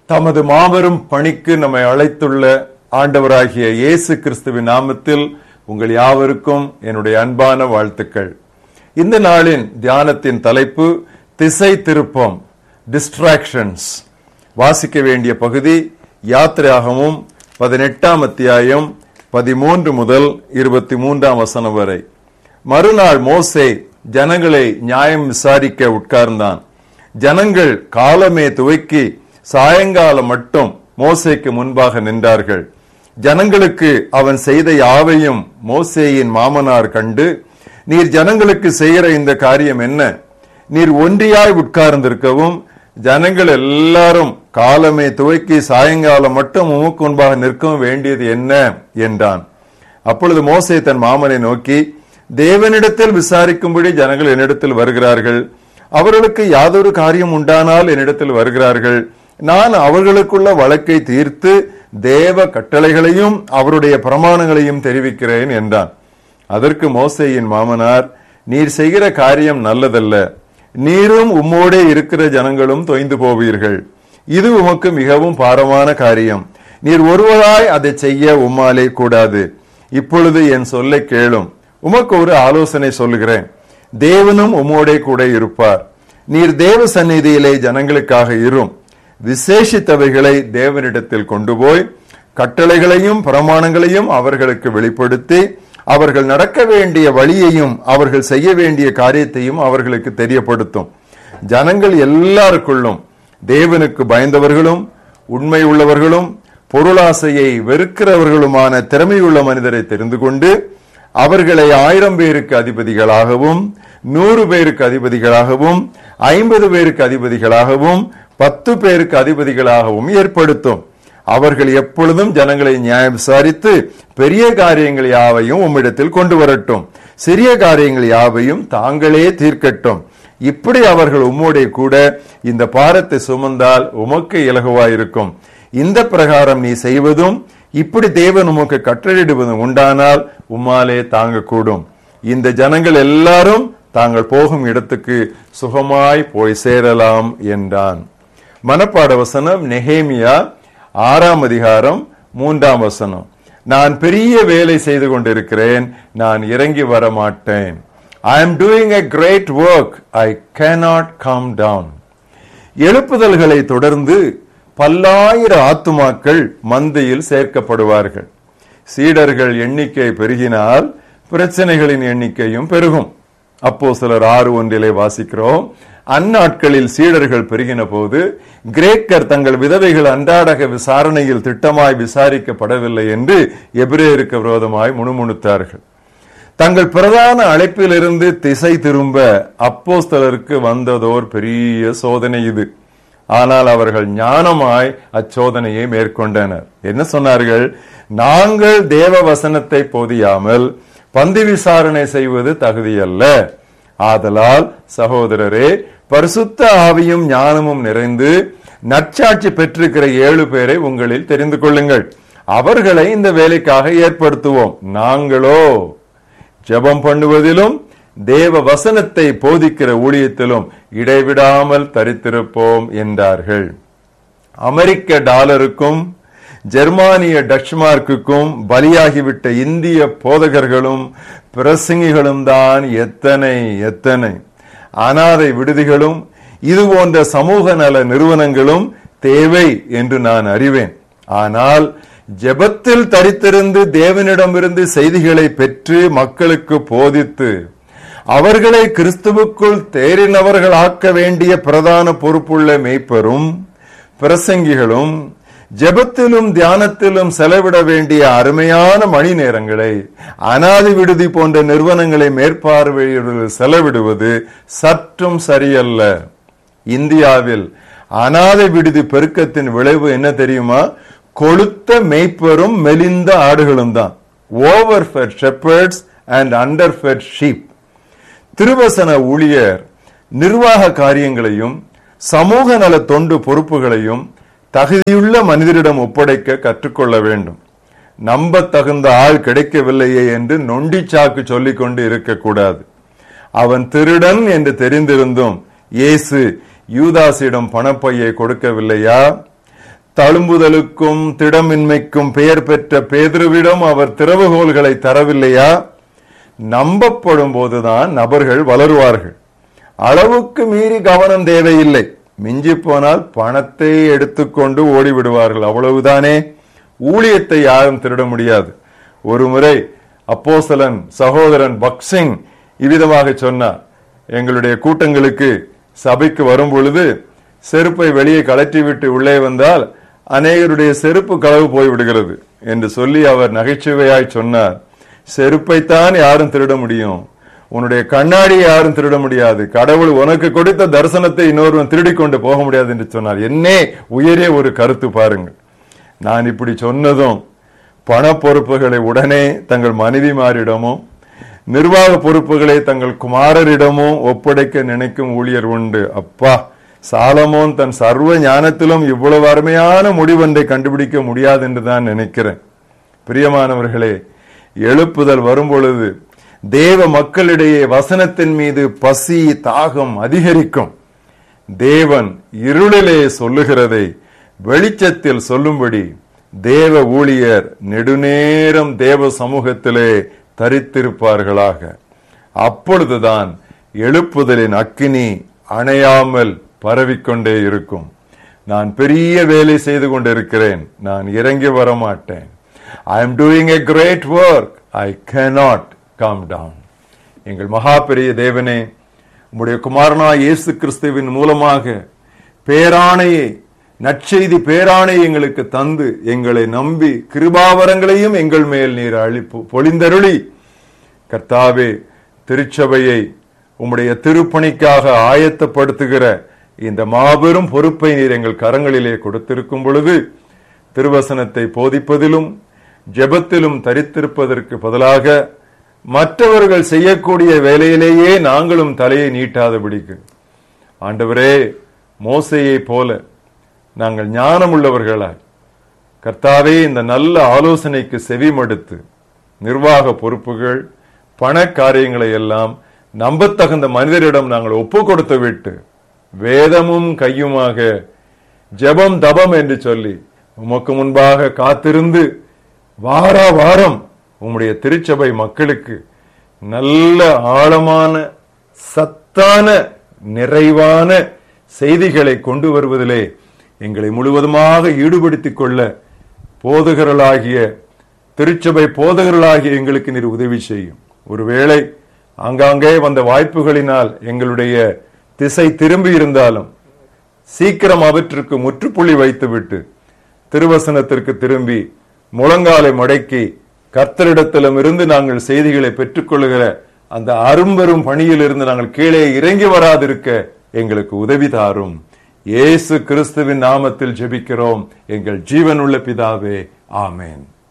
தமது மாபெரும் பணிக்கு நம்மை அழைத்துள்ள ஆண்டவராகிய இயேசு கிறிஸ்துவின் நாமத்தில் உங்கள் யாவருக்கும் என்னுடைய அன்பான வாழ்த்துக்கள் இந்த நாளின் தியானத்தின் தலைப்பு திசை திருப்பம் டிஸ்ட்ராக்ஷன்ஸ் வாசிக்க வேண்டிய பகுதி யாத்திரையாகவும் பதினெட்டாம் அத்தியாயம் பதிமூன்று முதல் இருபத்தி மூன்றாம் வசனம் வரை மறுநாள் மோசே ஜனங்களை நியாயம் விசாரிக்க உட்கார்ந்தான் ஜனங்கள் காலமே துவக்கி சாயங்காலம் மட்டும் மோசேக்கு முன்பாக நின்றார்கள் ஜனங்களுக்கு அவன் செய்த யாவையும் மோசேயின் மாமனார் கண்டு நீர் ஜனங்களுக்கு செய்கிற இந்த காரியம் என்ன நீர் ஒன்றியாய் உட்கார்ந்திருக்கவும் ஜனங்கள் எல்லாரும் காலமே துவக்கி சாயங்காலம் மட்டும் உமக்கு முன்பாக நிற்கவும் வேண்டியது என்ன என்றான் அப்பொழுது மோசே தன் மாமனை நோக்கி தேவனிடத்தில் விசாரிக்கும்படி ஜனங்கள் என்னிடத்தில் வருகிறார்கள் அவர்களுக்கு யாதொரு காரியம் உண்டானால் என்னிடத்தில் வருகிறார்கள் நான் அவர்களுக்குள்ள வழக்கை தீர்த்து தேவ கட்டளைகளையும் அவருடைய பிரமாணங்களையும் தெரிவிக்கிறேன் என்றான் அதற்கு மோசையின் மாமனார் நீர் செய்கிற காரியம் நல்லதல்ல நீரும் உம்மோடே இருக்கிற ஜனங்களும் தொய்ந்து போவீர்கள் இது உமக்கு மிகவும் பாரமான காரியம் நீர் ஒருவராய் அதை செய்ய உம்மாலே கூடாது இப்பொழுது என் சொல்லை கேளும் உமக்கு ஒரு ஆலோசனை சொல்லுகிறேன் தேவனும் உம்மோடே கூட இருப்பார் நீர் தேவ சந்நிதியிலே ஜனங்களுக்காக இரும் விசேஷித்தவைகளை தேவனிடத்தில் கொண்டு போய் கட்டளைகளையும் பிரமாணங்களையும் அவர்களுக்கு வெளிப்படுத்தி அவர்கள் நடக்க வேண்டிய வழியையும் அவர்கள் செய்ய வேண்டிய காரியத்தையும் அவர்களுக்கு தெரியப்படுத்தும் ஜனங்கள் எல்லாருக்குள்ளும் தேவனுக்கு பயந்தவர்களும் உண்மை உள்ளவர்களும் பொருளாசையை வெறுக்கிறவர்களுமான திறமையுள்ள மனிதரை தெரிந்து கொண்டு அவர்களை ஆயிரம் பேருக்கு அதிபதிகளாகவும் நூறு பேருக்கு அதிபதிகளாகவும் ஐம்பது பேருக்கு அதிபதிகளாகவும் பத்து பேருக்கு அதிபதிகளாகவும் ஏற்படுத்தும் அவர்கள் எப்பொழுதும் ஜனங்களை நியாயம் விசாரித்து பெரிய காரியங்கள் யாவையும் உம்மிடத்தில் கொண்டு வரட்டும் சிறிய காரியங்கள் யாவையும் தாங்களே தீர்க்கட்டும் இப்படி அவர்கள் உம்மோடைய கூட இந்த பாரத்தை சுமந்தால் உமக்கு இலகுவாயிருக்கும் இந்த பிரகாரம் நீ செய்வதும் இப்படி தேவன் உமக்கு கட்டளையிடுவதும் உண்டானால் உம்மாலே தாங்கக்கூடும் இந்த ஜனங்கள் எல்லாரும் தாங்கள் போகும் இடத்துக்கு சுகமாய் போய் சேரலாம் என்றான் மனப்பாட வசனம் நெஹேமியா ஆறாம் அதிகாரம் மூன்றாம் வசனம் நான் பெரிய வேலை செய்து கொண்டிருக்கிறேன் நான் இறங்கி வர மாட்டேன் I am doing a great work I cannot come down எழுப்புதல்களை தொடர்ந்து பல்லாயிர ஆத்துமாக்கள் மந்தையில் சேர்க்கப்படுவார்கள் சீடர்கள் எண்ணிக்கை பெருகினால் பிரச்சனைகளின் எண்ணிக்கையும் பெருகும் அப்போ சிலர் ஆறு ஒன்றிலே வாசிக்கிறோம் அந்நாட்களில் சீடர்கள் பெருகின போது கிரேக்கர் தங்கள் விதவைகள் அன்றாடக விசாரணையில் திட்டமாய் விசாரிக்கப்படவில்லை என்று எபிரேயருக்கு விரோதமாய் முணுமுணுத்தார்கள் தங்கள் பிரதான அழைப்பிலிருந்து திசை திரும்ப அப்போஸ்தலருக்கு வந்ததோர் பெரிய சோதனை இது ஆனால் அவர்கள் ஞானமாய் அச்சோதனையை மேற்கொண்டனர் என்ன சொன்னார்கள் நாங்கள் தேவ வசனத்தை போதியாமல் பந்தி விசாரணை செய்வது தகுதியல்ல ஆதலால் சகோதரரே பரிசுத்த ஆவியும் ஞானமும் நிறைந்து நற்சாட்சி பெற்றிருக்கிற ஏழு பேரை உங்களில் தெரிந்து கொள்ளுங்கள் அவர்களை இந்த வேலைக்காக ஏற்படுத்துவோம் நாங்களோ ஜெபம் பண்ணுவதிலும் தேவ வசனத்தை போதிக்கிற ஊழியத்திலும் இடைவிடாமல் தரித்திருப்போம் என்றார்கள் அமெரிக்க டாலருக்கும் ஜெர்மானிய டச்மார்க்குக்கும் பலியாகிவிட்ட இந்திய போதகர்களும் பிரசங்கிகளும் தான் எத்தனை எத்தனை அனாதை விடுதிகளும் இது போன்ற சமூக நல நிறுவனங்களும் தேவை என்று நான் அறிவேன் ஆனால் ஜெபத்தில் தரித்திருந்து தேவனிடமிருந்து செய்திகளை பெற்று மக்களுக்கு போதித்து அவர்களை கிறிஸ்துவுக்குள் தேறினவர்களாக்க வேண்டிய பிரதான பொறுப்புள்ள மேய்ப்பரும் பிரசங்கிகளும் ஜெபத்திலும் தியானத்திலும் செலவிட வேண்டிய அருமையான மணி நேரங்களை அனாதி விடுதி போன்ற நிறுவனங்களை மேற்பார்வையிடுவது செலவிடுவது சற்றும் சரியல்ல இந்தியாவில் அனாதை விடுதி பெருக்கத்தின் விளைவு என்ன தெரியுமா கொளுத்த மேய்ப்பரும் மெலிந்த ஆடுகளும் தான் overfed shepherds and underfed sheep திருவசன ஊழியர் நிர்வாக காரியங்களையும் சமூக நல தொண்டு பொறுப்புகளையும் தகுதியுள்ள மனிதரிடம் ஒப்படைக்க கற்றுக்கொள்ள வேண்டும் நம்ப தகுந்த ஆள் கிடைக்கவில்லையே என்று நொண்டி சாக்கு சொல்லிக் கொண்டு இருக்கக்கூடாது அவன் திருடன் என்று தெரிந்திருந்தும் இயேசு யூதாசிடம் பணப்பையை கொடுக்கவில்லையா தழும்புதலுக்கும் திடமின்மைக்கும் பெயர் பெற்ற பேதுருவிடம் அவர் திறவுகோல்களை தரவில்லையா நம்பப்படும் போதுதான் நபர்கள் வளருவார்கள் அளவுக்கு மீறி கவனம் தேவையில்லை மிஞ்சி போனால் பணத்தை எடுத்துக்கொண்டு ஓடிவிடுவார்கள் அவ்வளவுதானே ஊழியத்தை யாரும் திருட முடியாது ஒரு முறை அப்போசலன் சகோதரன் பக்சிங் இவ்விதமாக சொன்னார் எங்களுடைய கூட்டங்களுக்கு சபைக்கு வரும் பொழுது செருப்பை வெளியே கலற்றிவிட்டு உள்ளே வந்தால் அநேகருடைய செருப்பு களவு போய் விடுகிறது என்று சொல்லி அவர் நகைச்சுவையாய் சொன்னார் செருப்பைத்தான் யாரும் திருட முடியும் உன்னுடைய கண்ணாடியை யாரும் திருட முடியாது கடவுள் உனக்கு கொடுத்த தரிசனத்தை இன்னொருவன் திருடிக் கொண்டு போக முடியாது என்று சொன்னார் என்னே உயரே ஒரு கருத்து பாருங்கள் நான் இப்படி சொன்னதும் பண பொறுப்புகளை உடனே தங்கள் மனைவிமாரிடமும் நிர்வாக பொறுப்புகளை தங்கள் குமாரரிடமும் ஒப்படைக்க நினைக்கும் ஊழியர் உண்டு அப்பா சாலமோன் தன் சர்வ ஞானத்திலும் இவ்வளவு அருமையான முடிவொன்றை கண்டுபிடிக்க முடியாது என்று தான் நினைக்கிறேன் பிரியமானவர்களே எழுப்புதல் வரும்பொழுது தேவ மக்களிடையே வசனத்தின் மீது பசி தாகம் அதிகரிக்கும் தேவன் இருளிலே சொல்லுகிறதை வெளிச்சத்தில் சொல்லும்படி தேவ ஊழியர் நெடுநேரம் தேவ சமூகத்திலே தரித்திருப்பார்களாக அப்பொழுதுதான் எழுப்புதலின் அக்கினி அணையாமல் பரவிக்கொண்டே இருக்கும் நான் பெரிய வேலை செய்து கொண்டிருக்கிறேன் நான் இறங்கி வர மாட்டேன் I am doing a great work I cannot come down எங்கள் மகா பெரிய தேவனே உம்முடைய குமாரனா இயேசு கிறிஸ்துவின் மூலமாக பேராணையை நற்செய்தி பேராணை எங்களுக்கு தந்து எங்களை நம்பி கிருபாவரங்களையும் எங்கள் மேல் நீர் அழிப்பு பொழிந்தருளி கர்த்தாவே திருச்சபையை உம்முடைய திருப்பணிக்காக ஆயத்தப்படுத்துகிற இந்த மாபெரும் பொறுப்பை நீர் எங்கள் கரங்களிலே கொடுத்திருக்கும் பொழுது திருவசனத்தை போதிப்பதிலும் ஜெபத்திலும் தரித்திருப்பதற்கு பதிலாக மற்றவர்கள் செய்யக்கூடிய வேலையிலேயே நாங்களும் தலையை நீட்டாதபடிக்கு ஆண்டவரே மோசையை போல நாங்கள் ஞானம் உள்ளவர்களாய் கர்த்தாவே இந்த நல்ல ஆலோசனைக்கு செவிமடுத்து நிர்வாக பொறுப்புகள் பண காரியங்களை எல்லாம் நம்பத்தகுந்த மனிதரிடம் நாங்கள் ஒப்பு கொடுத்து விட்டு வேதமும் கையுமாக ஜெபம் தபம் என்று சொல்லி உமக்கு முன்பாக காத்திருந்து வாரா வாரம் உம்முடைய திருச்சபை மக்களுக்கு நல்ல ஆழமான சத்தான நிறைவான செய்திகளை கொண்டு வருவதிலே எங்களை முழுவதுமாக ஈடுபடுத்திக் கொள்ள போதகர்களாகிய திருச்சபை போதகர்களாகிய எங்களுக்கு நீர் உதவி செய்யும் ஒருவேளை ஆங்காங்கே வந்த வாய்ப்புகளினால் எங்களுடைய திசை திரும்பி இருந்தாலும் சீக்கிரம் அவற்றுக்கு முற்றுப்புள்ளி வைத்துவிட்டு திருவசனத்திற்கு திரும்பி முழங்காலை மடக்கி கர்த்தரிடத்திலும் இருந்து நாங்கள் செய்திகளை பெற்றுக்கொள்கிற அந்த அரும்பெரும் பணியில் இருந்து நாங்கள் கீழே இறங்கி வராதிருக்க எங்களுக்கு உதவி தாரும் இயேசு கிறிஸ்துவின் நாமத்தில் ஜெபிக்கிறோம் எங்கள் ஜீவனுள்ள பிதாவே ஆமேன்